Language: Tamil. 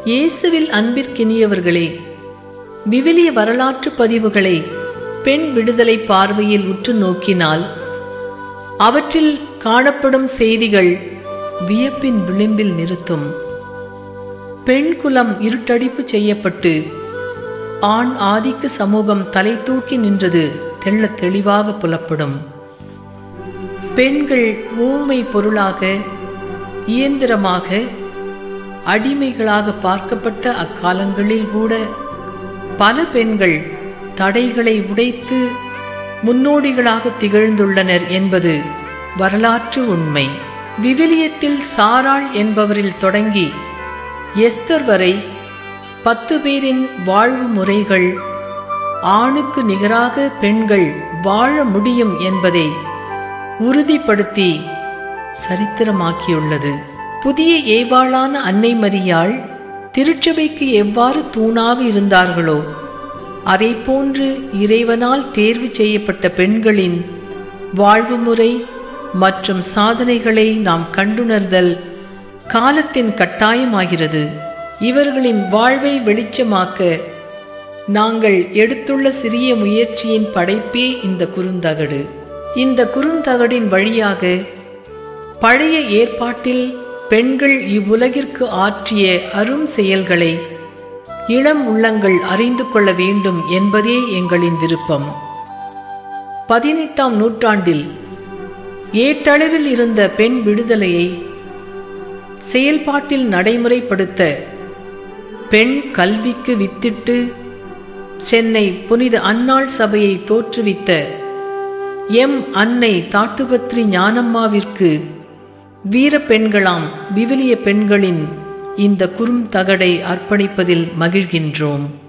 இயேசுவில் அன்பிற்கினியவர்களே விவிலிய வரலாற்று பதிவுகளை பெண் விடுதலை பார்வையில் உற்று நோக்கினால் அவற்றில் காணப்படும் செய்திகள் வியப்பின் விளிம்பில் நிறுத்தும் பெண் குலம் இருட்டடிப்பு செய்யப்பட்டு ஆண் ஆதிக்க சமூகம் தலை தூக்கி நின்றது தெள்ளத் தெளிவாக புலப்படும் பெண்கள் ஊமை பொருளாக இயந்திரமாக அடிமைகளாக பார்க்கப்பட்ட அக்காலங்களில் கூட பல பெண்கள் தடைகளை உடைத்து முன்னோடிகளாக திகழ்ந்துள்ளனர் என்பது வரலாற்று உண்மை விவிலியத்தில் சாராள் என்பவரில் தொடங்கி எஸ்தர் வரை பத்து பேரின் வாழ்வு முறைகள் ஆணுக்கு நிகராக பெண்கள் வாழ முடியும் என்பதை உறுதிப்படுத்தி சரித்திரமாக்கியுள்ளது புதிய ஏவாளான அன்னை மரியாள் திருச்சபைக்கு எவ்வாறு தூணாக இருந்தார்களோ அதை போன்று இறைவனால் தேர்வு செய்யப்பட்ட பெண்களின் வாழ்வு முறை மற்றும் சாதனைகளை நாம் கண்டுணர்தல் காலத்தின் கட்டாயமாகிறது இவர்களின் வாழ்வை வெளிச்சமாக்க நாங்கள் எடுத்துள்ள சிறிய முயற்சியின் படைப்பே இந்த குறுந்தகடு இந்த குறுந்தகடின் வழியாக பழைய ஏற்பாட்டில் பெண்கள் இவ்வுலகிற்கு ஆற்றிய அரும் செயல்களை இளம் உள்ளங்கள் அறிந்து கொள்ள வேண்டும் என்பதே எங்களின் விருப்பம் பதினெட்டாம் நூற்றாண்டில் ஏட்டளவில் இருந்த பெண் விடுதலையை செயல்பாட்டில் நடைமுறைப்படுத்த பெண் கல்விக்கு வித்திட்டு சென்னை புனித அன்னாள் சபையை தோற்றுவித்த எம் அன்னை தாட்டுபத்ரி ஞானம்மாவிற்கு வீர பெண்களாம் விவிலிய பெண்களின் இந்த குறுந்தகடை அர்ப்பணிப்பதில் மகிழ்கின்றோம்